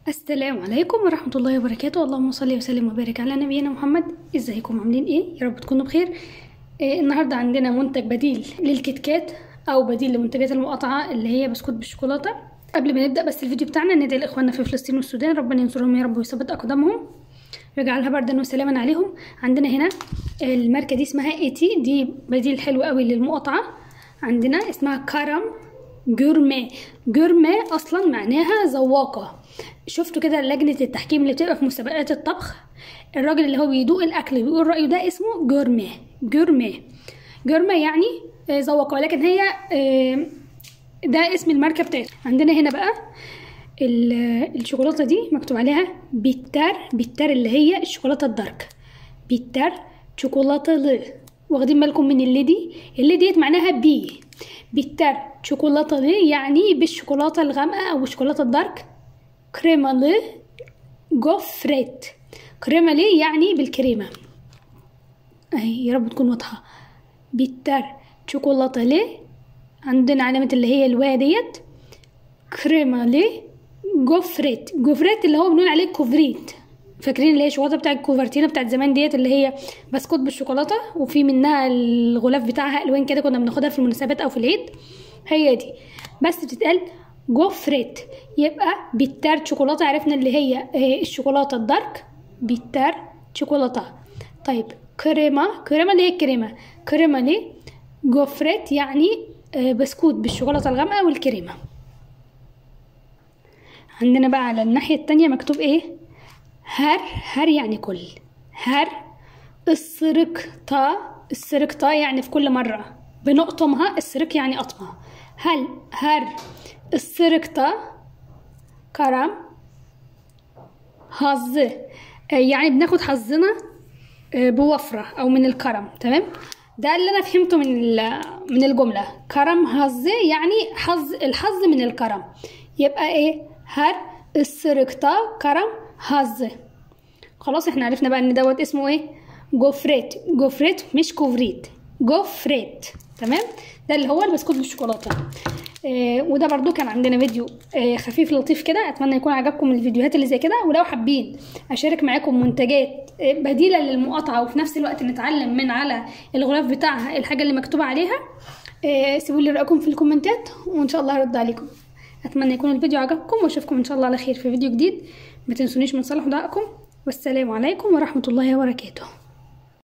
السلام عليكم ورحمة الله وبركاته اللهم صل وسلم وبارك على نبينا محمد ازيكم عاملين ايه يا رب تكونوا بخير إيه النهاردة عندنا منتج بديل للكيت كات او بديل لمنتجات المقاطعة اللي هي بسكوت بالشوكولاتة قبل ما نبدأ بس الفيديو بتاعنا ندعي لاخواننا في فلسطين والسودان ربنا ينصرهم يا رب ويثبت اقدامهم ويجعلها بردا وسلاما عليهم عندنا هنا الماركة دي اسمها اي تي دي بديل حلو قوي للمقاطعة عندنا اسمها كرم جورمي جورمي اصلا معناها ذواقه شفتوا كده لجنه التحكيم اللي بتبقى في مسابقات الطبخ الراجل اللي هو بيدوق الاكل ويقول رايه ده اسمه جورمي جورمي جورمي يعني ذواقه ولكن هي ده اسم الماركه بتاعتها عندنا هنا بقى الشوكولاته دي مكتوب عليها بيتر بيتر اللي هي الشوكولاته الدارك بيتر شوكولاته ل واخدين بالكم من اللي دي اللي ديت معناها بي بيتر شوكولاته لي يعني بالشوكولاته الغامقه او الشوكولاته الدارك كريمه لي جوفريت كريمه لي يعني بالكريمه اهي يا رب تكون واضحه بيتر شوكولاته لي عندنا علامه اللي هي الوا ديت كريمه لي جوفريت جوفريت اللي هو بنقول عليه كوفريت فاكرين اللي هي الشوكولاته بتاعت الكوفرتينا بتاعت زمان ديت اللي هي بسكوت بالشوكولاته وفي منها الغلاف بتاعها الوان كده كنا بناخدها في المناسبات او في العيد هي دي بس بتتقال جوفريت يبقى بيتر شوكولاته عرفنا اللي هي الشوكولاته الدارك بيتر شوكولاته طيب كريمه كريمه اللي هي الكريمه كريمه ليه جوفريت يعني بسكوت بالشوكولاته الغامقه والكريمه عندنا بقى على الناحيه التانية مكتوب ايه هر هر يعني كل هر السرقطة السرقطة يعني في كل مرة بنقطمها السرق يعني قطمها هل هر السرقطة كرم حظ يعني بناخد حظنا بوفرة أو من الكرم تمام ده اللي أنا فهمته من من الجملة كرم حظ يعني حظ الحظ من الكرم يبقى إيه هر السرقطة كرم حظ خلاص احنا عرفنا بقى ان دوت اسمه ايه جوفريت جوفريت مش كوفريت جوفريت تمام ده اللي هو البسكوت بالشوكولاته آه وده برضو كان عندنا فيديو آه خفيف لطيف كده اتمنى يكون عجبكم الفيديوهات اللي زي كده ولو حابين اشارك معاكم منتجات آه بديله للمقاطعه وفي نفس الوقت نتعلم من على الغلاف بتاعها الحاجه اللي مكتوبه عليها آه سيبوا لي رايكم في الكومنتات وان شاء الله هرد عليكم اتمنى يكون الفيديو عجبكم واشوفكم ان شاء الله على خير في فيديو جديد ما تنسونيش من صالح دعائكم والسلام عليكم ورحمه الله وبركاته